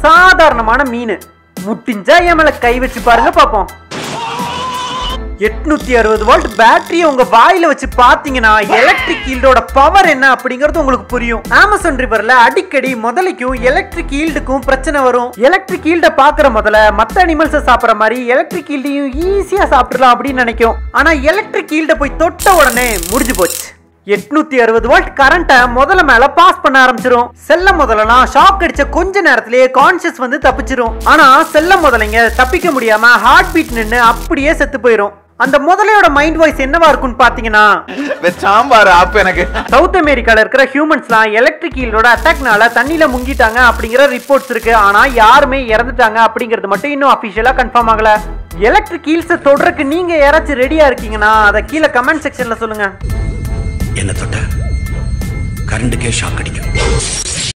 சாதாரணமான மீன் முட்டிஞ்சா என் மேல கை வச்சு பாருங்க பாப்போம் எட்நூத்தி அறுபது வோல்ட் பேட்டரியை உங்க வாயில வச்சு பாத்தீங்கன்னா எலக்ட்ரிக் ஈல்டோட பவர் என்ன அப்படிங்கறது உங்களுக்கு புரியும் அமேசான் ரிவர்ல அடிக்கடி முதலைக்கும் எலக்ட்ரிக் ஈல்டுக்கும் பிரச்சனை வரும் எலக்ட்ரிக் ஈல்ட பாக்குற முதல்ல மத்த அனிமல்ஸ் சாப்பிடுற மாதிரி எலக்ட்ரிக் ஈல்டையும் ஈஸியா சாப்பிடலாம் அப்படின்னு நினைக்கும் ஆனா எலக்ட்ரிக் ஈல்ட போய் தொட்ட உடனே முடிஞ்சு போச்சு எட்நூத்தி அறுபது வோல்ட் கரண்ட்டை முதல்ல மேல பாஸ் பண்ண ஆரம்பிச்சிரும் செல்ல முதலாம் ஷாக் அடிச்ச கொஞ்ச நேரத்திலேயே கான்சியஸ் வந்து தப்பிச்சிரும் ஆனா செல்ல முதலைங்க தப்பிக்க முடியாம ஹார்ட் பீட் நின்னு அப்படியே செத்து போயிரும் அந்த முதலையோட மைண்ட் வாய்ஸ் என்னவா இருக்கும்னு பாத்தீங்கன்னா சாம்பார் ஆப் எனக்கு சவுத் அமெரிக்கால இருக்கிற ஹியூமன்ஸ்லாம் எலக்ட்ரிக் ஈல்டோட அட்டாக்னால தண்ணியில முங்கிட்டாங்க அப்படிங்கிற ரிப்போர்ட்ஸ் இருக்கு ஆனா யாருமே இறந்துட்டாங்க அப்படிங்கிறது மட்டும் இன்னும் அபிஷியலா கன்ஃபார்ம் ஆகல எலக்ட்ரிக் ஈல்ஸை தொடறதுக்கு நீங்க யாராச்சும் ரெடியா இருக்கீங்கன்னா அதை கீழே கமெண்ட் செக்ஷன்ல சொல்லுங்க என்ன தொட்ட கரண்டுக்கே ஷாக் அடிக்கும்